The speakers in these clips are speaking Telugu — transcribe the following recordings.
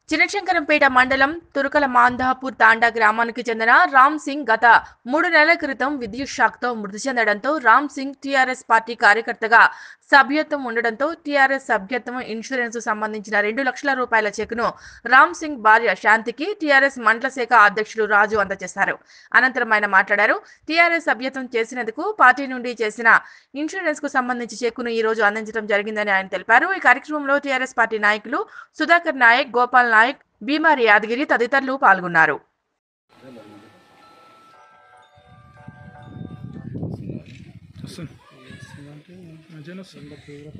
చినశంకరంపేట మండలం తురకల మాంధాపూర్ తాండా గ్రామానికి చెందిన రామ్ సింగ్ గత మూడు నెలల క్రితం విద్యుత్ షాక్తో మృతి చెందడంతో రామ్ సింగ్ టీఆర్ఎస్ పార్టీ కార్యకర్తగా సభ్యత్వం ఉండడంతో టీఆర్ఎస్ సభ్యత్వం ఇన్సూరెన్స్ సంబంధించిన రెండు లక్షల రూపాయల చెక్కును రామ్ సింగ్ భార్య శాంతికి టీఆర్ఎస్ మండల శాఖ అధ్యక్షుడు రాజు అందజేశారు అనంతరం ఆయన మాట్లాడారు టీఆర్ఎస్ సభ్యత్వం చేసినందుకు పార్టీ నుండి చేసిన ఇన్సూరెన్స్ కు సంబంధించి చెక్కును ఈ రోజు అందించడం జరిగిందని ఆయన తెలిపారు ఈ కార్యక్రమంలో టీఆర్ఎస్ పార్టీ నాయకులు సుధాకర్ నాయక్ గోపాల్ నాయక్ భీమారి యాదగిరి తదితరులు పాల్గొన్నారు వస్తుంది అంటే మంచిగానే వస్తుంది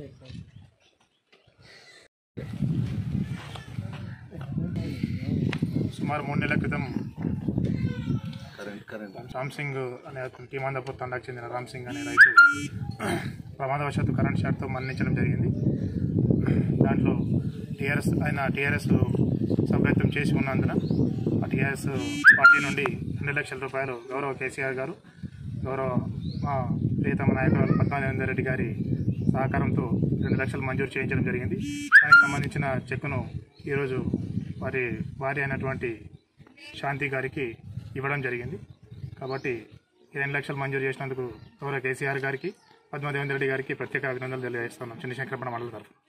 సుమారు మూడు నెలల క్రితం రామ్ సింగ్ అనే అతను టీమాందాపూర్ తండాకు చెందిన రామ్ సింగ్ అనే రైతు ప్రమాదవశాత్తు కరెంట్ షాట్తో మరణించడం జరిగింది దాంట్లో టీఆర్ఎస్ ఆయన టీఆర్ఎస్ సభ్యత్వం చేసి ఉన్నందున ఆ టీఆర్ఎస్ పార్టీ నుండి రెండు లక్షల రూపాయలు గౌరవ కేసీఆర్ గారు గౌరవ మా ప్రియతమ నాయకులు పద్మానంద రెడ్డి గారి సహకారంతో రెండు లక్షలు మంజూరు చేయించడం జరిగింది దానికి సంబంధించిన చెక్కును ఈరోజు వారి భార్య అయినటువంటి శాంతి గారికి ఇవ్వడం జరిగింది కాబట్టి ఈ రెండు లక్షలు మంజూరు చేసినందుకు గౌరవ కేసీఆర్ గారికి పద్మదేవేంద్ర రెడ్డి గారికి ప్రత్యేక అభినందనలు తెలియజేస్తున్నాం చంద్రశేఖరపణ మండలి తరఫున